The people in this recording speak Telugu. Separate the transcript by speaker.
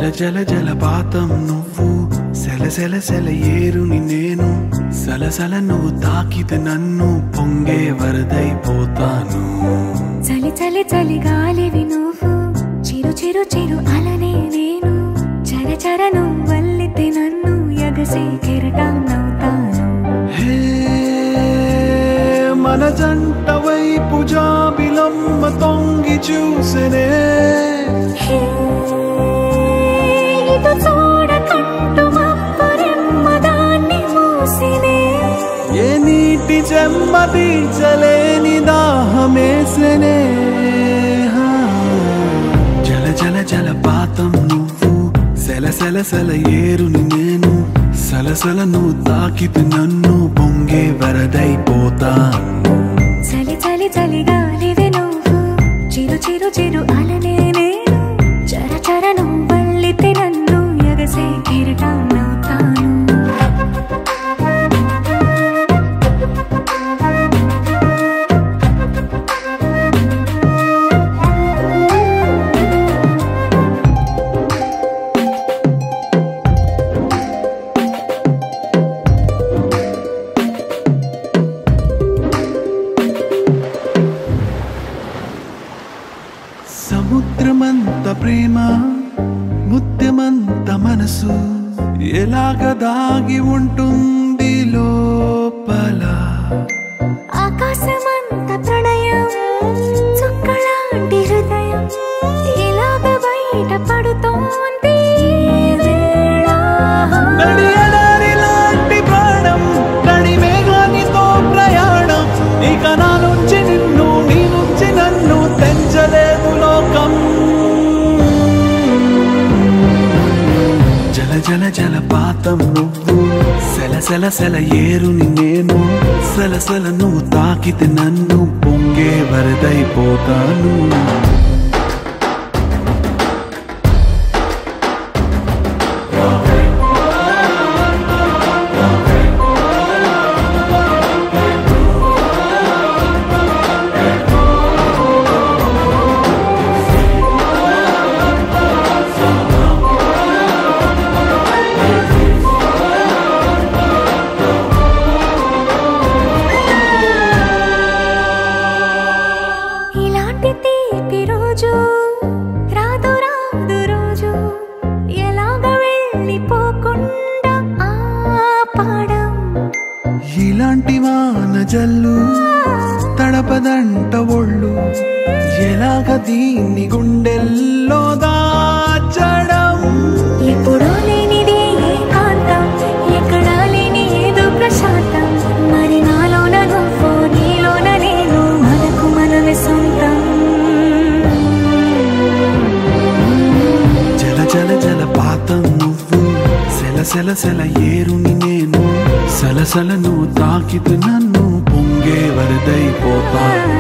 Speaker 1: జల జలపాతం నువ్వు సెల సెల సెల ఏరుని నేను సలసల నువ్వు తాకితే నన్ను పొంగే వరదైపోతాను
Speaker 2: చలి చలి చలి గాలివి నువ్వు చిరు చిరు చిరు అలనే నేను చర చర నువ్వల్లితే నన్ను ఎగసి కెరటం నవ్వుతాను
Speaker 1: హే మన జంట వైపు జాబిలమ్మ తొంగి చూసెనే
Speaker 2: హే, ఇటు చూడకంటూ మబ్బురెమ్మ దాన్ని మూసినే
Speaker 1: ఏ నీటి చెమ్మ తీర్చలేని దాహమేసెనే హా. జల జల జలపాతం నువ్వు సెల సెల సెల ఏరుని నేను సలసల నువ్వు తాకితే నన్ను పొంగే వరదైపోతాను
Speaker 2: చలి చలి చలి గాలివి నువ్వు చిరు చిరు చిరు అలనే నేను చర చర నువ్వల్లితే నన్ను ఎగసే కెరటం నవ్వుతాను
Speaker 1: సముద్రమంత ప్రేమ ముత్యమంత మనసు ఎలాగ దాగి ఉంటుంది లోపల
Speaker 2: ఆకాశమంత ప్రణయం చుక్కలాంటి హృదయం ఇలాగ బయట పడుతోంది ఈ వేళ.
Speaker 1: నడి ఎడారి లాంటి ప్రాణం నడి మేఘానితో ప్రయాణం ఇక నా నుంచి నిన్ను నీ నుంచి నన్ను తెంచలేదు లోకం జల జల జలపాతం నువ్వు సెల సెల సెల ఏరుని నేను సలసల నువ్వు తాకితే నన్ను పొంగే వరదైపోతాను
Speaker 2: ఇలాంటి తీపి రోజు రాదు రాదు రోజు ఎలాగ వెళ్ళిపోకుండా ఆపడం
Speaker 1: ఇలాంటి వాన జల్లు తడపదంట ఒళ్ళు ఎలాగ దీన్ని గుండెల్లో దాచడం
Speaker 2: ఎప్పుడూ లేనిది ఏకాంతం ఎక్కడా లేని ఏదో ప్రశాంతం మరి నాలోన నువ్వు నీలోన నేను మనకు మనమే సొంతం
Speaker 1: జల జల జలపాతం నువ్వు సెల సెల సెల ఏరుని నేను సలసల నువ్వు తాకితే నన్ను పొంగే వరదైపోతా